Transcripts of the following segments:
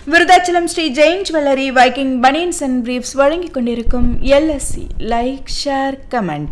Virudhachalam Sri Jain jewellery Viking banians and briefs வழங்கிக் கொண்டிருக்கும் LSC like share comment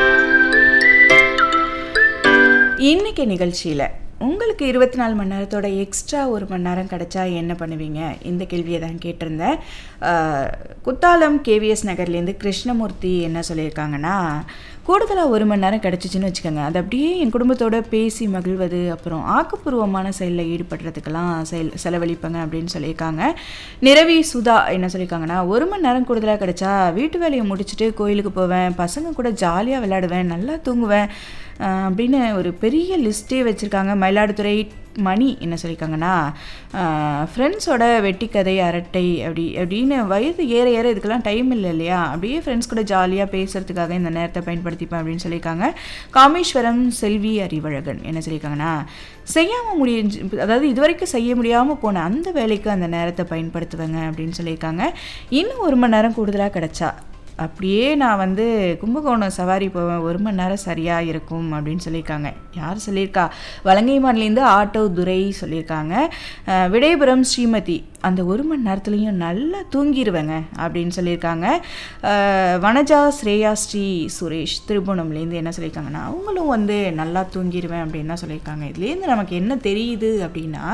இன்னைக்கு நிகழ்ச்சியில் உங்களுக்கு இருபத்தி நாலு மணி நேரத்தோட எக்ஸ்ட்ரா ஒரு மணி நேரம் கிடைச்சா என்ன பண்ணுவீங்க இந்த கேள்வியை தான் கேட்டிருந்தேன் ஆஹ், குத்தாலம் கேவிஎஸ் நகர்லேருந்து கிருஷ்ணமூர்த்தி என்ன சொல்லியிருக்காங்கன்னா கூடுதலாக ஒரு மணி நேரம் கிடச்சிச்சின்னு வச்சுக்கோங்க அது அப்படியே என் குடும்பத்தோட பேசி மகிழ்வது அப்புறம் ஆக்கப்பூர்வமான செயலில் ஈடுபடுறதுக்கெல்லாம் செயல் செலவழிப்பேங்க அப்படின்னு சொல்லியிருக்காங்க நிரவி சுதா என்ன சொல்லியிருக்காங்கன்னா ஒரு மணி நேரம் கூடுதலாக கிடைச்சா வீட்டு வேலையை முடிச்சுட்டு கோயிலுக்கு போவேன் பசங்க கூட ஜாலியாக விளையாடுவேன் நல்லா தூங்குவேன் ஆஹ் அப்படின்னு ஒரு பெரிய லிஸ்ட்டே வச்சுருக்காங்க மயிலாடுதுறை மணி என்ன சொல்லியிருக்காங்கன்னா ஃப்ரெண்ட்ஸோட வெட்டிக்கதை அரட்டை அப்படி அப்படின்னு வயது ஏற ஏற இதுக்கெல்லாம் டைம் இல்லை இல்லையா அப்படியே ஃப்ரெண்ட்ஸ் கூட ஜாலியாக பேசுகிறதுக்காக இந்த நேரத்தை பயன்படுத்திப்பேன் அப்படின்னு சொல்லியிருக்காங்க காமேஸ்வரம் செல்வி அறிவழகன் என்ன சொல்லியிருக்காங்கன்னா செய்யாமல் முடிஞ்சு அதாவது இது வரைக்கும் செய்ய முடியாமல் போன அந்த வேலைக்கு அந்த நேரத்தை பயன்படுத்துவேங்க அப்படின்னு சொல்லியிருக்காங்க இன்னும் ஒரு மணி நேரம் கூடுதலாக கிடச்சா அப்படியே நான் வந்து கும்பகோணம் சவாரி போவேன் ஒரு மணி நேரம் சரியாக இருக்கும் அப்படின்னு சொல்லியிருக்காங்க யார் சொல்லியிருக்கா வலங்கைமான்லேருந்து ஆட்டோ துரை சொல்லியிருக்காங்க அஹ், விடைபுரம் ஸ்ரீமதி அந்த ஒரு மணி நேரத்துலையும் நல்லா தூங்கிடுவேங்க அப்படின்னு சொல்லியிருக்காங்க அஹ், வனஜா ஸ்ரேயா ஸ்ரீ சுரேஷ் திருபுவனம்லேருந்து என்ன சொல்லியிருக்காங்கன்னா அவங்களும் வந்து நல்லா தூங்கிடுவேன் அப்படின்னு தான் சொல்லியிருக்காங்க இதுலேருந்து நமக்கு என்ன தெரியுது அப்படின்னா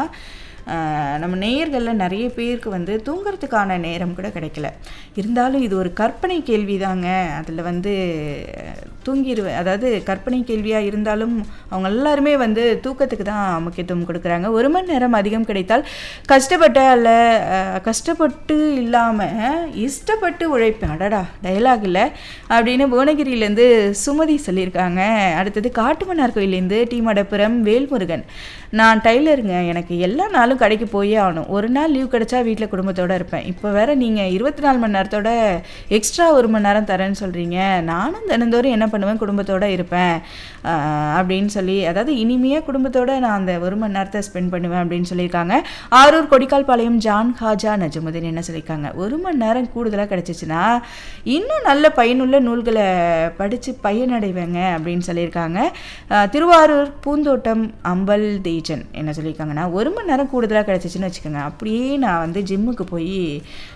ஆஹ் நம்ம நேயர்களில் நிறைய பேருக்கு வந்து தூங்குறதுக்கான நேரம் கூட கிடைக்கல இருந்தாலும் இது ஒரு கற்பனை கேள்வி தாங்க அதில் வந்து அஹ், தூங்கிடுவேன் அதாவது கற்பனை கேள்வியாக இருந்தாலும் அவங்க எல்லாருமே வந்து தூக்கத்துக்கு தான் முக்கியத்துவம் கொடுக்குறாங்க ஒரு மணி நேரம் அதிகம் கிடைத்தால் கஷ்டப்பட்ட அல்ல அஹ், கஷ்டப்பட்டு இல்லாமல் இஷ்டப்பட்டு உழைப்பேன் அடடா டயலாக் இல்லை அப்படின்னு புவனகிரியிலேருந்து சுமதி சொல்லியிருக்காங்க அடுத்தது காட்டுமன்னார் கோயிலேருந்து டி மடப்புரம் வேல்முருகன் நான் டைலருங்க எனக்கு எல்லா நாளும் கடைக்கு போயே ஆகணும் ஒரு நாள் லீவ் கிடைச்சா வீட்டில் குடும்பத்தோட இருப்பேன் இப்போ வேற நீங்கள் இருபத்தி நாலு மணி நேரத்தோட எக்ஸ்ட்ரா ஒரு மணி நேரம் தரேன்னு சொல்கிறீங்க நானும் தினந்தோறும் என்ன பண்ணுவேன் குடும்பத்தோட இருப்பேன் ஆஹ் அப்படின்னு சொல்லி அதாவது இனிமையாக குடும்பத்தோட நான் அந்த ஒரு மணி நேரத்தை ஸ்பெண்ட் பண்ணுவேன் அப்படின்னு சொல்லியிருக்காங்க ஆரூர் கொடிக்கால் பாளையம் ஜான் ஹாஜா நஜமுதீன் என்ன சொல்லியிருக்காங்க ஒரு மணி நேரம் கூடுதலாக கிடச்சிச்சின்னா இன்னும் நல்ல பயனுள்ள நூல்களை படித்து பயனடைவேங்க அப்படின்னு சொல்லியிருக்காங்க ஆஹ் திருவாரூர் பூந்தோட்டம் அம்பல் தேஜன் என்ன சொல்லியிருக்காங்கன்னா ஒரு மணி நேரம் கூடுதலாக கிடச்சிச்சின்னு வச்சுக்கோங்க அப்படியே நான் வந்து ஜிம்முக்கு போய்